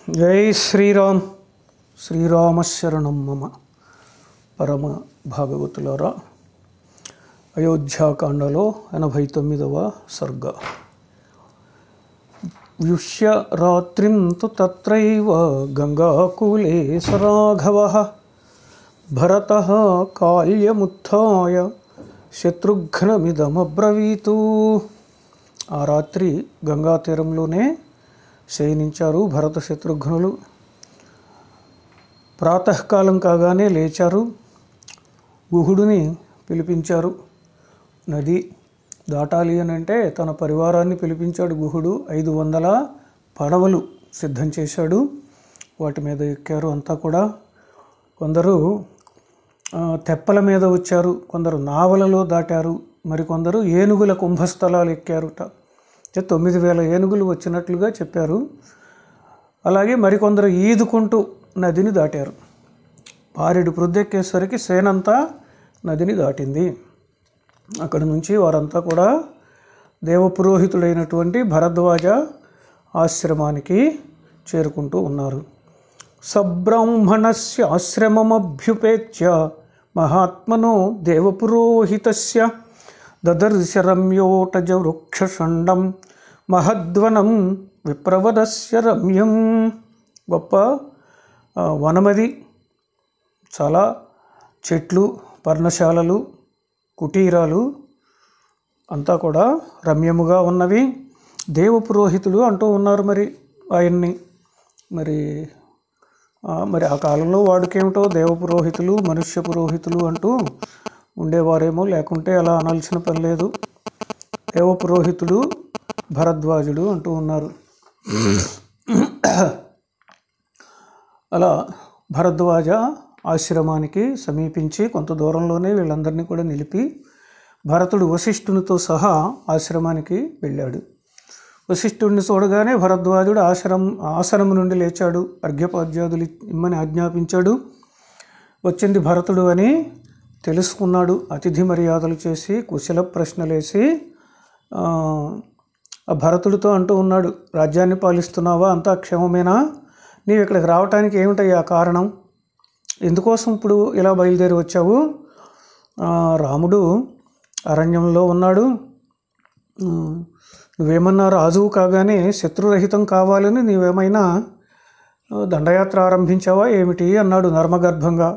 జై శ్రీరామ్ శ్రీరామశరణం మమ పరమ భాగవతులారా అయోధ్యాకాండలో ఎనభై తొమ్మిదవ సర్గ వ్యుష్య రాత్రిం తు తత్రైవ గంగాకూలే సరాఘవ భరత కాళ్యముత్థాయ శత్రుఘ్నమిదమబ్రవీతు ఆ రాత్రి గంగా తీరంలోనే శయనించారు భరత శత్రుఘ్నులు ప్రాతకాలం కాగానే లేచారు గుహుడిని పిలిపించారు నది దాటాలి అని అంటే తన పరివారాన్ని పిలిపించాడు గుహుడు ఐదు వందల పడవలు సిద్ధం చేశాడు వాటి మీద ఎక్కారు అంతా కూడా కొందరు ఆ, తెప్పల మీద వచ్చారు కొందరు నావలలో దాటారు మరికొందరు ఏనుగుల కుంభస్థలాలు ఎక్కారుట అంటే తొమ్మిది వేల ఏనుగులు వచ్చినట్లుగా చెప్పారు అలాగే మరికొందరు ఈదుకుంటూ నదిని దాటారు పారెడు ప్రొద్దెక్కేసరికి సేనంతా నదిని దాటింది అక్కడి నుంచి వారంతా కూడా దేవపురోహితుడైనటువంటి భరద్వాజ ఆశ్రమానికి చేరుకుంటూ ఉన్నారు సబ్రాహ్మణస్య ఆశ్రమమభ్యుపేత్య మహాత్మనో దేవపురోహితస్య దదర్శ రమ్యోటజ వృక్షషండం మహద్వనం విప్రవరస్య రమ్యం గొప్ప ఆ, వనమది చాలా చెట్లు పర్ణశాలలు కుటీరాలు అంతా కూడా రమ్యముగా ఉన్నవి దేవపురోహితుడు అంటూ ఉన్నారు మరి ఆయన్ని మరి ఆ, మరి ఆ కాలంలో వాడికేమిటో దేవపురోహితులు మనుష్య పురోహితులు అంటూ ఉండేవారేమో లేకుంటే అలా అనాల్సిన పని లేదు దేవపురోహితుడు భరద్వాజుడు అంటూ ఉన్నారు అలా భరద్వాజ ఆశ్రమానికి సమీపించి కొంత దూరంలోనే వీళ్ళందరినీ కూడా నిలిపి భరతుడు వశిష్ఠునితో సహా ఆశ్రమానికి వెళ్ళాడు వశిష్ఠుడిని చూడగానే భరద్వాజుడు ఆశ్రమం ఆసనం నుండి లేచాడు అర్ఘ్యపాద్యాదులు ఇమ్మని ఆజ్ఞాపించాడు వచ్చింది భరతుడు అని తెలుసుకున్నాడు అతిథి మర్యాదలు చేసి కుశల ప్రశ్నలేసి ఆ, ఆ భరతుడితో అంటూ ఉన్నాడు రాజ్యాన్ని పాలిస్తున్నావా అంతా క్షేమమేనా నీవు ఇక్కడికి రావటానికి ఏమిటయ్యా కారణం ఎందుకోసం ఇప్పుడు ఇలా బయలుదేరి వచ్చావు ఆ, రాముడు అరణ్యంలో ఉన్నాడు ఉమ్, నువ్వేమన్నా రాజువు కాగానే శత్రురహితం కావాలని నీవేమైనా ఆ, దండయాత్ర ఆరంభించావా ఏమిటి అన్నాడు నర్మగర్భంగా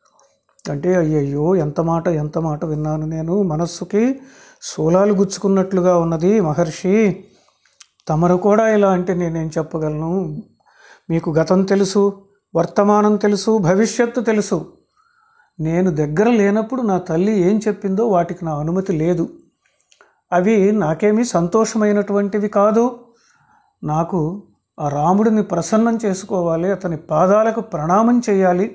అంటే అయ్యయ్యో ఎంత మాట ఎంత మాట విన్నాను నేను మనస్సుకి శూలాలు గుచ్చుకున్నట్లుగా ఉన్నది మహర్షి తమరు కూడా ఇలా అంటే నేనేం చెప్పగలను మీకు గతం తెలుసు వర్తమానం తెలుసు భవిష్యత్తు తెలుసు నేను దగ్గర లేనప్పుడు నా తల్లి ఏం చెప్పిందో వాటికి నా అనుమతి లేదు అవి నాకేమీ సంతోషమైనటువంటివి కాదు నాకు ఆ రాముడిని ప్రసన్నం చేసుకోవాలి అతని పాదాలకు ప్రణామం చేయాలి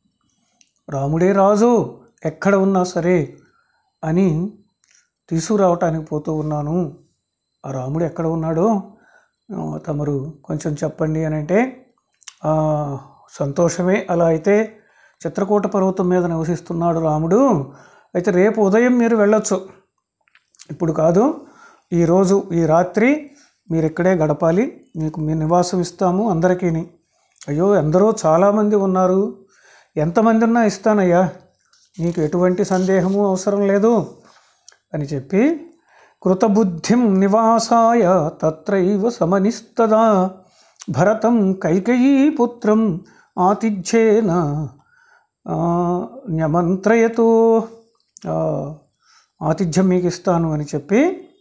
రాముడే రాజు ఎక్కడ ఉన్నా సరే అని తీసుకురావటానికి పోతూ ఉన్నాను ఆ రాముడు ఎక్కడ ఉన్నాడో ఆ, తమరు కొంచెం చెప్పండి అని అంటే "ఆ, సంతోషమే అలా అయితే చిత్రకూట పర్వతం మీద నివసిస్తున్నాడు రాముడు అయితే రేపు ఉదయం మీరు వెళ్ళొచ్చు ఇప్పుడు కాదు ఈరోజు ఈ రాత్రి మీరు ఇక్కడే గడపాలి మీకు మీ నివాసం ఇస్తాము అందరికీని అయ్యో ఎందరో చాలామంది ఉన్నారు ఎంతమంది ఉన్నా ఇస్తానయ్యా నీకు ఎటువంటి సందేహము అవసరం లేదు అని చెప్పి కృతబుద్ధిం నివాసాయ తత్రైవ సమనిస్తదా భరతం కైకయీపుత్రం ఆతిథ్యేన ఆ, న్యమంత్రయతో ఆ, ఆతిథ్యం మీకు ఇస్తాను అని చెప్పి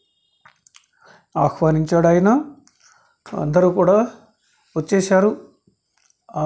ఆహ్వానించాడు ఆయన అందరూ కూడా వచ్చేశారు ఆ,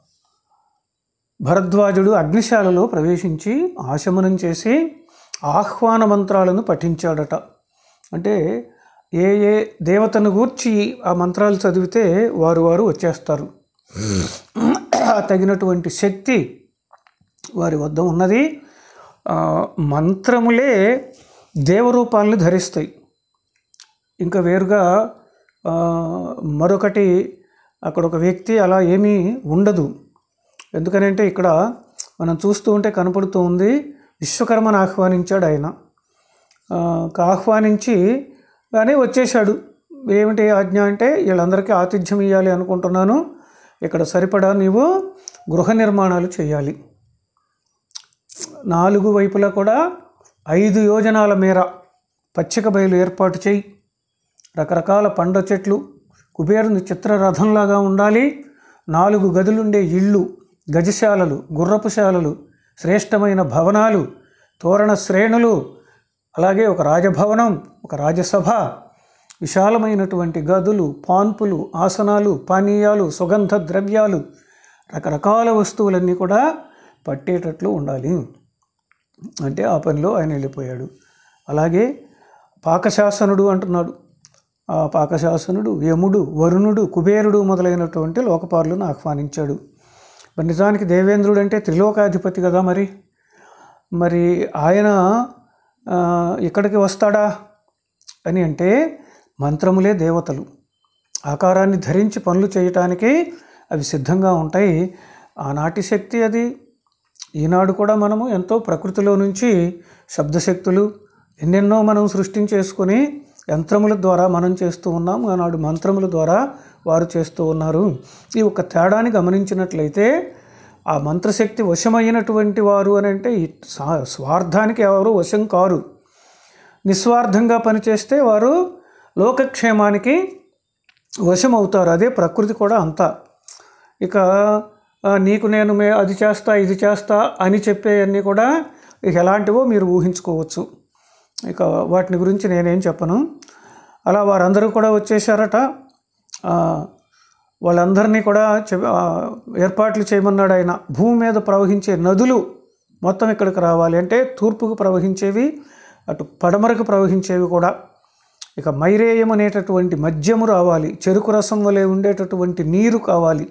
భరద్వాజుడు అగ్నిశాలలో ప్రవేశించి ఆశమనం చేసి ఆహ్వాన మంత్రాలను పఠించాడట అంటే ఏ ఏ దేవతను గూర్చి ఆ మంత్రాలు చదివితే వారు వారు వచ్చేస్తారు తగినటువంటి శక్తి వారి వద్ద ఉన్నది ఆ, మంత్రములే దేవరూపాలను ధరిస్తాయి ఇంకా వేరుగా ఆ, మరొకటి అక్కడ ఒక వ్యక్తి అలా ఏమీ ఉండదు ఎందుకనంటే ఇక్కడ మనం చూస్తూ ఉంటే కనపడుతూ ఉంది విశ్వకర్మను ఆహ్వానించాడు ఆయన ఆ, ఆహ్వానించి కానీ వచ్చేశాడు ఏమిటి ఆజ్ఞ అంటే వీళ్ళందరికీ ఆతిథ్యం ఇవ్వాలి అనుకుంటున్నాను ఇక్కడ సరిపడా నీవు గృహ నిర్మాణాలు చేయాలి నాలుగు వైపులా కూడా ఐదు యోజనాల మేర పచ్చిక బయలు ఏర్పాటు చేయి రకరకాల పండ్ల చెట్లు కుబేరుని చిత్రరథంలాగా ఉండాలి నాలుగు గదులుండే ఇళ్ళు గజశాలలు గుర్రపుశాలలు శ్రేష్టమైన భవనాలు తోరణ శ్రేణులు అలాగే ఒక రాజభవనం ఒక రాజసభ విశాలమైనటువంటి గదులు పాన్పులు ఆసనాలు పానీయాలు సుగంధ ద్రవ్యాలు రకరకాల వస్తువులన్నీ కూడా పట్టేటట్లు ఉండాలి అంటే ఆ పనిలో ఆయన వెళ్ళిపోయాడు అలాగే పాకశాసనుడు అంటున్నాడు ఆ పాకశాసనుడు యముడు వరుణుడు కుబేరుడు మొదలైనటువంటి లోకపారులను ఆహ్వానించాడు మరి నిజానికి దేవేంద్రుడు అంటే త్రిలోకాధిపతి కదా మరి మరి ఆయన ఆ, ఇక్కడికి వస్తాడా అని అంటే మంత్రములే దేవతలు ఆకారాన్ని ధరించి పనులు చేయటానికి అవి సిద్ధంగా ఉంటాయి ఆనాటి శక్తి అది ఈనాడు కూడా మనము ఎంతో ప్రకృతిలో నుంచి శబ్దశక్తులు ఎన్నెన్నో మనం సృష్టించేసుకొని యంత్రముల ద్వారా మనం చేస్తూ ఉన్నాం ఆనాడు మంత్రముల ద్వారా వారు చేస్తూ ఉన్నారు ఈ ఒక తేడాని గమనించినట్లయితే ఆ మంత్రశక్తి వశమైనటువంటి వారు అని అంటే ఈ స్వా- స్వార్థానికి ఎవరు వశం కారు నిస్వార్థంగా పనిచేస్తే వారు లోకక్షేమానికి వశం అవుతారు అదే ప్రకృతి కూడా అంతా ఇక ఆ, నీకు నేను మే అది చేస్తా ఇది చేస్తా అని చెప్పేవన్నీ కూడా ఇక ఎలాంటివో మీరు ఊహించుకోవచ్చు ఇక వాటిని గురించి నేనేం చెప్పను అలా వారందరూ కూడా వచ్చేసారట ఆ, వాళ్ళందరినీ కూడా చె- ఆ, ఏర్పాట్లు చేయమన్నాడు ఆయన భూమి మీద ప్రవహించే నదులు మొత్తం ఇక్కడికి రావాలి అంటే తూర్పుకు ప్రవహించేవి అటు పడమరకు ప్రవహించేవి కూడా ఇక మైరేయం అనేటటువంటి మద్యము రావాలి చెరుకు రసం వలె ఉండేటటువంటి నీరు కావాలి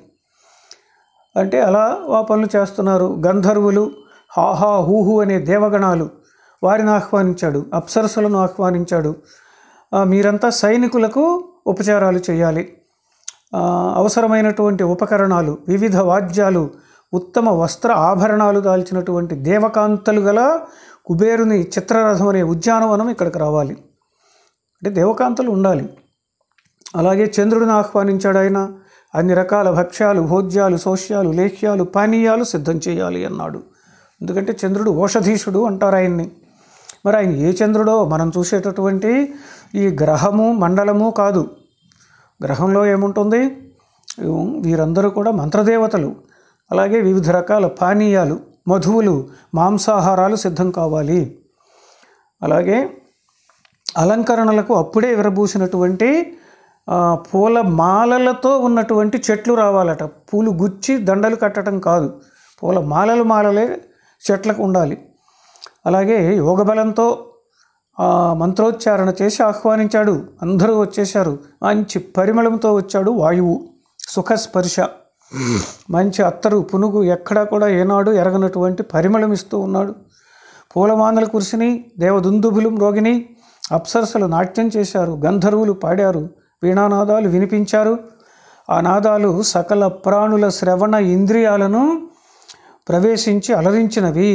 అంటే అలా ఆ పనులు చేస్తున్నారు గంధర్వులు హాహా హూహు అనే దేవగణాలు వారిని ఆహ్వానించాడు అప్సరసులను ఆహ్వానించాడు ఆ, మీరంతా సైనికులకు ఉపచారాలు చేయాలి ఆ, అవసరమైనటువంటి ఉపకరణాలు వివిధ వాద్యాలు ఉత్తమ వస్త్ర ఆభరణాలు దాల్చినటువంటి దేవకాంతలు గల కుబేరుని చిత్రరథం అనే ఉద్యానవనం ఇక్కడికి రావాలి అంటే దేవకాంతలు ఉండాలి అలాగే చంద్రుడిని ఆహ్వానించాడు ఆయన అన్ని రకాల భక్ష్యాలు భోజ్యాలు సోష్యాలు లేఖ్యాలు పానీయాలు సిద్ధం చేయాలి అన్నాడు ఎందుకంటే చంద్రుడు ఓషధీషుడు అంటారు ఆయన్ని మరి ఆయన ఏ చంద్రుడో మనం చూసేటటువంటి ఈ గ్రహము మండలము కాదు గ్రహంలో ఏముంటుంది వీరందరూ కూడా మంత్రదేవతలు అలాగే వివిధ రకాల పానీయాలు మధువులు మాంసాహారాలు సిద్ధం కావాలి అలాగే అలంకరణలకు అప్పుడే విరబూసినటువంటి ఆ, పూల మాలలతో ఉన్నటువంటి చెట్లు రావాలట పూలు గుచ్చి దండలు కట్టడం కాదు పూల మాలలు మాలలే చెట్లకు ఉండాలి అలాగే యోగ బలంతో ఆ, మంత్రోచ్చారణ చేసి ఆహ్వానించాడు అందరూ వచ్చేశారు మంచి పరిమళంతో వచ్చాడు వాయువు సుఖస్పర్శ మంచి అత్తరు పునుగు ఎక్కడా కూడా ఏనాడు ఎరగనటువంటి పరిమళం ఇస్తూ ఉన్నాడు పూలమానలు కురిసిని దేవదుందుభులు రోగిని అప్సరసలు నాట్యం చేశారు గంధర్వులు పాడారు వీణానాదాలు వినిపించారు ఆ నాదాలు సకల ప్రాణుల శ్రవణ ఇంద్రియాలను ప్రవేశించి అలరించినవి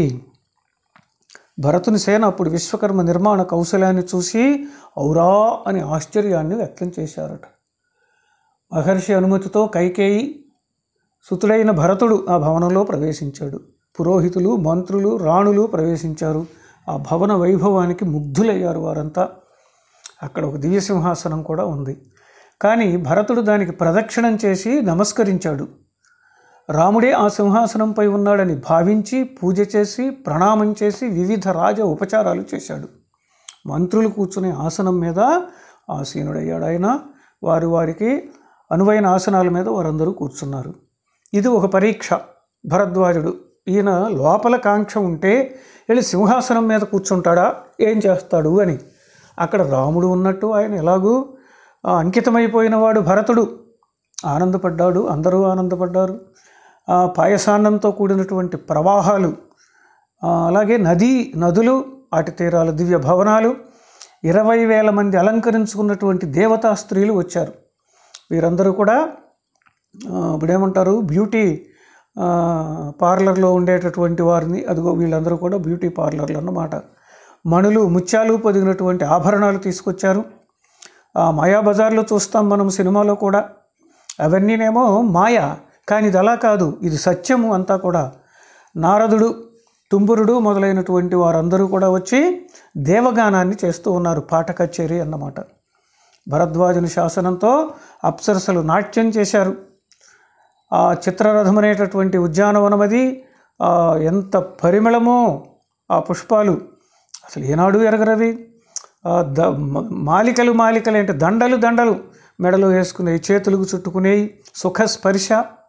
భరతుని సేన అప్పుడు విశ్వకర్మ నిర్మాణ కౌశలాన్ని చూసి ఔరా అని ఆశ్చర్యాన్ని వ్యక్తం చేశారట మహర్షి అనుమతితో కైకేయి సుతుడైన భరతుడు ఆ భవనంలో ప్రవేశించాడు పురోహితులు మంత్రులు రాణులు ప్రవేశించారు ఆ భవన వైభవానికి ముగ్ధులయ్యారు వారంతా అక్కడ ఒక దివ్య సింహాసనం కూడా ఉంది కానీ భరతుడు దానికి ప్రదక్షిణం చేసి నమస్కరించాడు రాముడే ఆ సింహాసనంపై ఉన్నాడని భావించి పూజ చేసి ప్రణామం చేసి వివిధ రాజ ఉపచారాలు చేశాడు మంత్రులు కూర్చునే ఆసనం మీద ఆసీనుడయ్యాడు ఆయన వారి వారికి అనువైన ఆసనాల మీద వారందరూ కూర్చున్నారు ఇది ఒక పరీక్ష భరద్వాజుడు ఈయన లోపల కాంక్ష ఉంటే వెళ్ళి సింహాసనం మీద కూర్చుంటాడా ఏం చేస్తాడు అని అక్కడ రాముడు ఉన్నట్టు ఆయన ఎలాగూ ఆ, అంకితమైపోయినవాడు భరతుడు ఆనందపడ్డాడు అందరూ ఆనందపడ్డారు ఆ పాయసాన్నంతో కూడినటువంటి ప్రవాహాలు ఆ, అలాగే నదీ నదులు వాటి తీరాలు దివ్య భవనాలు ఇరవై వేల మంది అలంకరించుకున్నటువంటి దేవతా స్త్రీలు వచ్చారు వీరందరూ కూడా ఆ, ఇప్పుడేమంటారు బ్యూటీ ఆ, పార్లర్లో ఉండేటటువంటి వారిని అదిగో వీళ్ళందరూ కూడా బ్యూటీ పార్లర్లు అన్నమాట మణులు ముత్యాలు పొదిగినటువంటి ఆభరణాలు తీసుకొచ్చారు ఆ మాయాబజార్లో చూస్తాం మనం సినిమాలో కూడా అవన్నీనేమో మాయ కానీ ఇది అలా కాదు ఇది సత్యము అంతా కూడా నారదుడు తుంబురుడు మొదలైనటువంటి వారందరూ కూడా వచ్చి దేవగానాన్ని చేస్తూ ఉన్నారు పాట కచేరీ అన్నమాట భరద్వాజుని శాసనంతో అప్సరసలు నాట్యం చేశారు ఆ చిత్రరథం అనేటటువంటి ఉద్యానవనం అది ఆ, ఎంత పరిమళమో ఆ పుష్పాలు అసలు ఏనాడు ఎరగరవి ఆ ద మ- మాలికలు మాలికలు అంటే దండలు దండలు మెడలో వేసుకునేవి చేతులకు చుట్టుకునేవి సుఖ స్పర్శ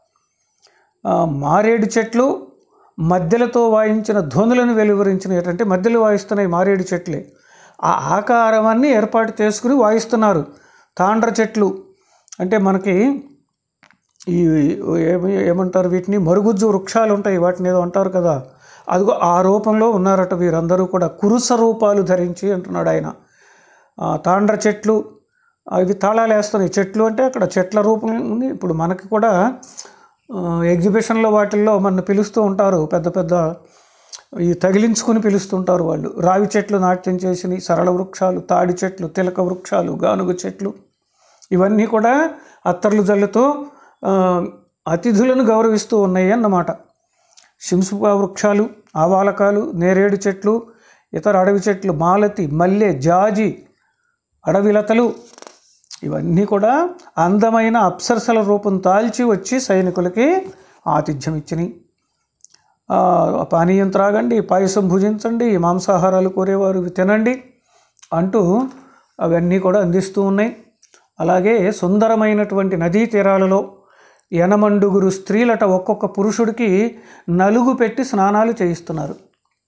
ఆ, మారేడు చెట్లు మధ్యలతో వాయించిన ధ్వనులను వెలువరించిన ఏంటంటే మధ్యలో వాయిస్తున్నాయి మారేడు చెట్లే ఆ ఆకారాన్ని ఏర్పాటు చేసుకుని వాయిస్తున్నారు తాండ్ర చెట్లు అంటే మనకి ఈ ఏమి ఏమంటారు వీటిని మరుగుజ్జు వృక్షాలు ఉంటాయి వాటిని ఏదో అంటారు కదా అదిగో ఆ రూపంలో ఉన్నారట వీరందరూ కూడా కురుస రూపాలు ధరించి అంటున్నాడు ఆయన ఆ, తాండ్ర చెట్లు అవి తాళాలు వేస్తున్నాయి చెట్లు అంటే అక్కడ చెట్ల రూపం ఉంది ఇప్పుడు మనకి కూడా ఆ, ఎగ్జిబిషన్లో వాటిల్లో మన పిలుస్తూ ఉంటారు పెద్ద పెద్ద ఈ తగిలించుకుని పిలుస్తుంటారు వాళ్ళు రావి చెట్లు నాట్యం చేసినవి సరళ వృక్షాలు తాడి చెట్లు తిలక వృక్షాలు గానుగ చెట్లు ఇవన్నీ కూడా అత్తర్లు జల్లుతో ఆ, అతిథులను గౌరవిస్తూ ఉన్నాయి అన్నమాట శింసుప వృక్షాలు ఆవాలకాలు నేరేడు చెట్లు ఇతర అడవి చెట్లు మాలతి మల్లె జాజి అడవిలతలు ఇవన్నీ కూడా అందమైన అప్సరసల రూపం తాల్చి వచ్చి సైనికులకి ఆతిథ్యం ఇచ్చినాయి ఆ, పానీయం త్రాగండి పాయసం భుజించండి మాంసాహారాలు కోరేవారు ఇవి తినండి అంటూ అవన్నీ కూడా అందిస్తూ ఉన్నాయి అలాగే సుందరమైనటువంటి నదీ తీరాలలో ఎనమండుగురు స్త్రీలట ఒక్కొక్క పురుషుడికి నలుగు పెట్టి స్నానాలు చేయిస్తున్నారు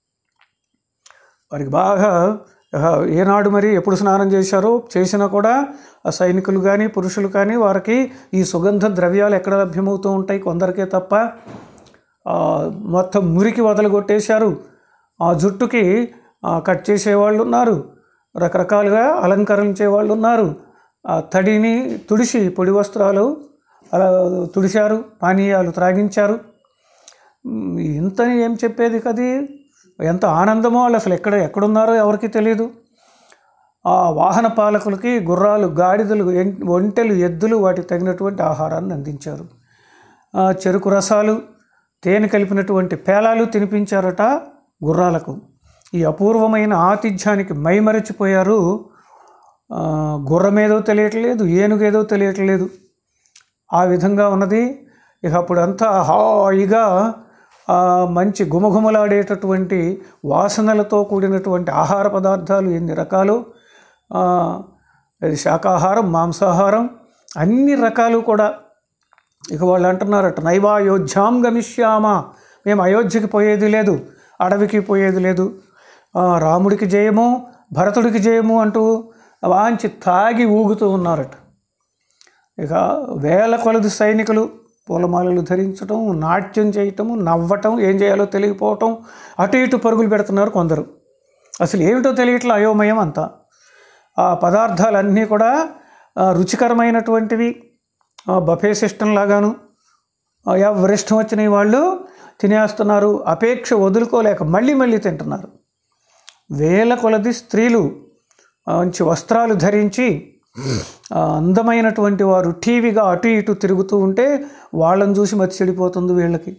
వారికి బాగా ఆ, ఏనాడు మరి ఎప్పుడు స్నానం చేశారో చేసినా కూడా ఆ సైనికులు కానీ పురుషులు కానీ వారికి ఈ సుగంధ ద్రవ్యాలు ఎక్కడ లభ్యమవుతూ ఉంటాయి కొందరికే తప్ప ఆ, మొత్తం మురికి వదలగొట్టేశారు ఆ జుట్టుకి ఆ, కట్ చేసేవాళ్ళు ఉన్నారు రకరకాలుగా అలంకరించే వాళ్ళు ఉన్నారు ఆ తడిని తుడిసి పొడి వస్త్రాలు అలా తుడిశారు పానీయాలు త్రాగించారు మ్, ఇంతని ఏం చెప్పేది కది ఎంత ఆనందమో వాళ్ళు అసలు ఎక్కడ ఎక్కడున్నారో ఎవరికి తెలియదు ఆ వాహన పాలకులకి గుర్రాలు గాడిదలు ఎన్- ఒంటెలు ఎద్దులు వాటికి తగినటువంటి ఆహారాన్ని అందించారు ఆ, చెరుకు రసాలు తేనె కలిపినటువంటి పేలాలు తినిపించారట గుర్రాలకు ఈ అపూర్వమైన ఆతిథ్యానికి మైమరచిపోయారు ఆ, గుర్రమేదో తెలియట్లేదు ఏనుగేదో తెలియట్లేదు ఆ విధంగా ఉన్నది ఇక అప్పుడంతా హాయిగా ఆ, మంచి గుమగుమలాడేటటువంటి వాసనలతో కూడినటువంటి ఆహార పదార్థాలు ఎన్ని రకాలు ఆ, ఇది శాకాహారం మాంసాహారం అన్ని రకాలు కూడా ఇక వాళ్ళు అంటున్నారట నైవాయోధ్యాం గమిష్యామ మేము అయోధ్యకి పోయేది లేదు అడవికి పోయేది లేదు ఆ, రాముడికి జయము భరతుడికి జయము అంటూ వాంచి తాగి ఊగుతూ ఉన్నారట ఇక వేల కొలది సైనికులు పూలమాలలు ధరించటం నాట్యం చేయటం నవ్వటం ఏం చేయాలో తెలియకపోవటం అటు ఇటు పరుగులు పెడుతున్నారు కొందరు అసలు ఏమిటో తెలియట్లే అయోమయం అంతా ఆ పదార్థాలన్నీ కూడా ఆ, రుచికరమైనటువంటివి ఆ, బఫే సిస్టమ్ లాగాను ఆ, ఎవరిష్టం వచ్చిన వాళ్ళు తినేస్తున్నారు అపేక్ష వదులుకోలేక మళ్ళీ మళ్ళీ తింటున్నారు వేల కొలది స్త్రీలు ఆ, మంచి వస్త్రాలు ధరించి ఆ, అందమైనటువంటి వారు టీవీగా అటు ఇటు తిరుగుతూ ఉంటే వాళ్ళని చూసి మతి చెడిపోతుంది వీళ్ళకి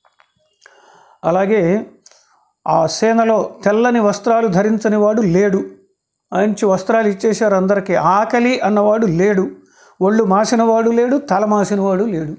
అలాగే ఆ సేనలో తెల్లని వస్త్రాలు ధరించని వాడు లేడు మంచి వస్త్రాలు ఇచ్చేశారు అందరికీ ఆకలి అన్నవాడు లేడు ఒళ్ళు మాసినవాడు లేడు తల మాసినవాడు లేడు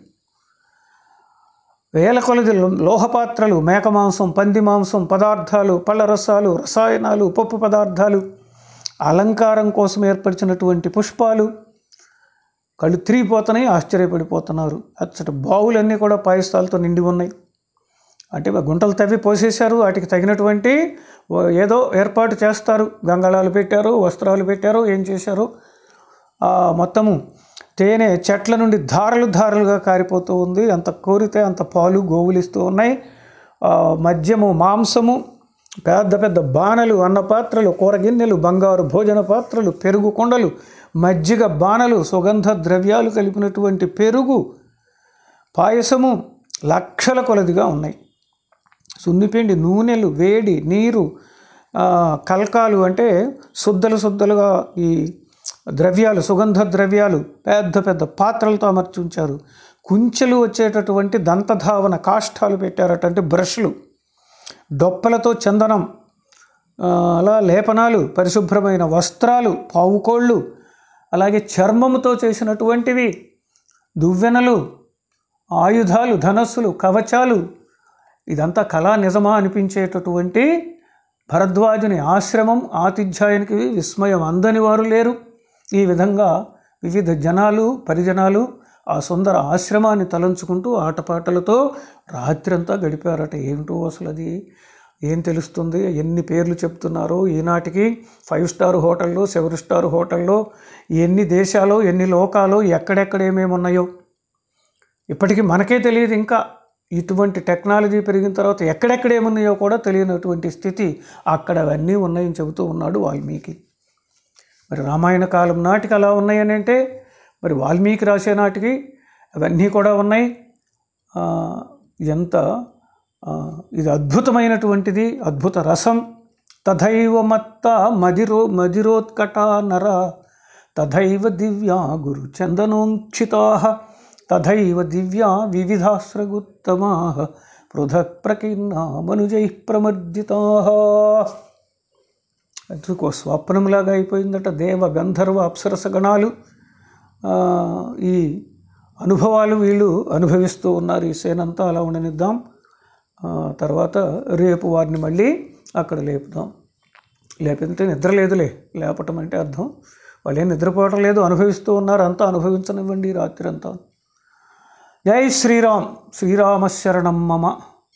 వేల కొలది లో- లోహపాత్రలు మేక మాంసం పంది మాంసం పదార్థాలు పళ్ళ రసాలు రసాయనాలు పప్పు పదార్థాలు అలంకారం కోసం ఏర్పరిచినటువంటి పుష్పాలు కళ్ళు తిరిగిపోతున్నాయి ఆశ్చర్యపడిపోతున్నారు అచ్చటి బావులన్నీ కూడా పాయసాలతో నిండి ఉన్నాయి అంటే గుంటలు తవ్వి పోసేశారు వాటికి తగినటువంటి ఓ ఏదో ఏర్పాటు చేస్తారు గంగాళాలు పెట్టారు వస్త్రాలు పెట్టారు ఏం చేశారు ఆ మొత్తము తేనె చెట్ల నుండి ధారలు ధారలుగా కారిపోతూ ఉంది అంత కోరితే అంత పాలు గోవులిస్తూ ఉన్నాయి ఆ, మద్యము మాంసము పెద్ద పెద్ద బాణలు అన్న పాత్రలు కూరగిన్నెలు బంగారు భోజన పాత్రలు పెరుగు కొండలు మజ్జిగ బాణలు సుగంధ ద్రవ్యాలు కలిపినటువంటి పెరుగు పాయసము లక్షల కొలదిగా ఉన్నాయి సున్నిపిండి నూనెలు వేడి నీరు ఆ, కల్కాలు అంటే శుద్ధలు శుద్ధలుగా ఈ ద్రవ్యాలు సుగంధ ద్రవ్యాలు పెద్ద పెద్ద పాత్రలతో అమర్చి ఉంచారు కుంచెలు వచ్చేటటువంటి దంతధావన కాష్టాలు పెట్టారట అంటే బ్రష్లు డొప్పలతో చందనం ఆ, అలా లేపనాలు పరిశుభ్రమైన వస్త్రాలు పావుకోళ్ళు అలాగే చర్మముతో చేసినటువంటివి దువ్వెనలు ఆయుధాలు ధనస్సులు కవచాలు ఇదంతా కళా నిజమా అనిపించేటటువంటి భరద్వాజుని ఆశ్రమం ఆతిథ్యానికి విస్మయం అందని వారు లేరు ఈ విధంగా వివిధ జనాలు పరిజనాలు ఆ సుందర ఆశ్రమాన్ని తలంచుకుంటూ ఆటపాటలతో రాత్రంతా గడిపారట ఏమిటో అసలు అది ఏం తెలుస్తుంది ఎన్ని పేర్లు చెప్తున్నారో ఈనాటికి ఫైవ్ స్టార్ హోటల్లో సెవెన్ స్టార్ హోటల్లో ఎన్ని దేశాలు ఎన్ని లోకాలు ఎక్కడెక్కడ ఏమేమి ఉన్నాయో ఇప్పటికీ మనకే తెలియదు ఇంకా ఇటువంటి టెక్నాలజీ పెరిగిన తర్వాత ఎక్కడెక్కడ ఏమున్నాయో కూడా తెలియనటువంటి స్థితి అక్కడ అవన్నీ ఉన్నాయని చెబుతూ ఉన్నాడు వాల్మీకి మరి రామాయణ కాలం నాటికి అలా ఉన్నాయని అంటే మరి వాల్మీకి రాసే నాటికి అవన్నీ కూడా ఉన్నాయి ఆ, ఎంత ఆ, ఇది అద్భుతమైనటువంటిది అద్భుత రసం తథైవ మత్త మదిరో మదిరోత్కట నర తథైవ దివ్యా గురు చందనోంక్షితా తథైవ దివ్యా వివిధాశ్రగుత్తమా పృథక్ ప్రకీర్ణా మనుజై ప్రమర్దితా అందుకో స్వప్నంలాగా అయిపోయిందట దేవ గంధర్వ అప్సరస గణాలు ఆ, ఈ అనుభవాలు వీళ్ళు అనుభవిస్తూ ఉన్నారు ఈ సేనంతా అలా ఉండనిద్దాం ఆ, తర్వాత రేపు వారిని మళ్ళీ అక్కడ లేపుదాం లేపితే నిద్ర లేదులే లేపటం అంటే అర్థం వాళ్ళు ఏం నిద్రపోవటం లేదు అనుభవిస్తూ ఉన్నారు అంతా అనుభవించనివ్వండి ఈ రాత్రి అంతా జై శ్రీరామ్ శ్రీరామశరణం మమ